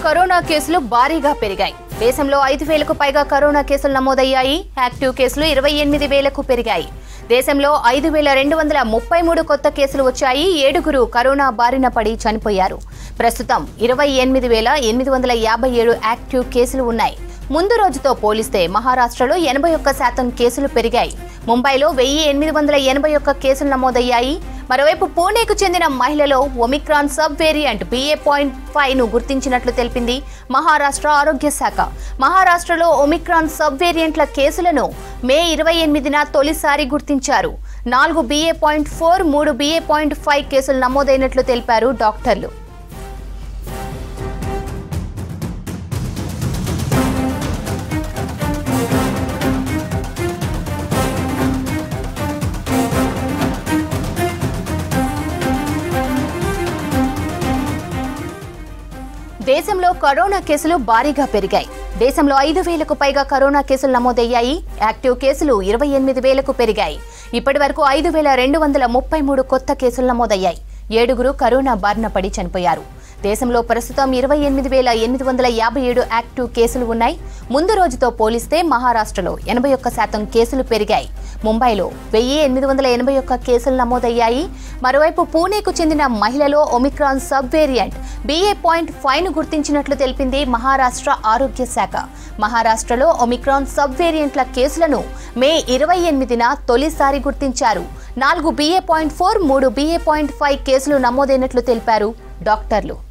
corona కేసులు భారీగా పెరిగాయి దేశంలో ఐదు వేలకు పైగా కరోనా కేసులు నమోదయ్యాయి యాక్టివ్ కేసులు ఇరవై ఎనిమిది వేలకు పెరిగాయి దేశంలో ఐదు వేల రెండు వందల ముప్పై మూడు కొత్త కేసులు వచ్చాయి ఏడుగురు కరోనా బారిన పడి చనిపోయారు ప్రస్తుతం ఇరవై ఎనిమిది వేల ఎనిమిది వందల యాభై ఏడు యాక్టివ్ కేసులు ఉన్నాయి ముందు రోజుతో పోలిస్తే మహారాష్ట్రలో ఎనభై ఒక్క శాతం కేసులు పెరిగాయి ముంబైలో వెయ్యి ఎనిమిది వందల ఎనభై ఒక్క కేసులు నమోదయ్యాయి మరోవైపు పూణేకు చెందిన మహిళలో Omicron sub variant BA point five ను గుర్తించినట్లు తెలిపింది మహారాష్ట్ర ఆరోగ్య శాఖ మహారాష్ట్రలో ఒమిక్రాన్ సబ్ వేరియంట్ల కేసులను మే ఇరవై ఎనిమిదిన తొలిసారి గుర్తించారు నాలుగు బిఏ పాయింట్ ఫోర్ మూడు బిఏ పాయింట్ ఫైవ్ కేసులు నమోదైనట్లు తెలిపారు డాక్టర్లు దేశంలో కరోనా కేసులు భారీగా పెరిగాయి దేశంలో ఐదు వేలకు పైగా కరోనా కేసులు నమోదయ్యాయి యాక్టివ్ కేసులు ఇరవై ఎనిమిది వేలకు పెరిగాయి ఇప్పటి వరకు ఐదు వేల రెండు వందల ముప్పై మూడు కొత్త కేసులు నమోదయ్యాయి ఏడుగురు కరోనా బారిన పడి చనిపోయారు దేశంలో ప్రస్తుతం ఇరవై ఎనిమిది వేల ఎనిమిది వందల యాభై ఏడు యాక్టివ్ కేసులు ఉన్నాయి ముందు రోజుతో పోలిస్తే మహారాష్ట్రలో ఎనభై ఒక్క శాతం కేసులు పెరిగాయి ముంబైలో వెయ్యి ఎనిమిది వందల ఎనభై ఒక్క కేసులు నమోదయ్యాయి మరోవైపు పూణేకు చెందిన మహిళలో Omicron sub variant BA point five ను గుర్తించినట్లు తెలిపింది మహారాష్ట్ర ఆరోగ్య శాఖ మహారాష్ట్రలో ఒమిక్రాన్ సబ్ వేరియంట్ల కేసులను మే ఇరవై ఎనిమిదిన తొలిసారి గుర్తించారు నాలుగు బిఏ పాయింట్ ఫోర్ మూడు బిఏ పాయింట్ ఫైవ్ కేసులు నమోదైనట్లు తెలిపారు డాక్టర్లు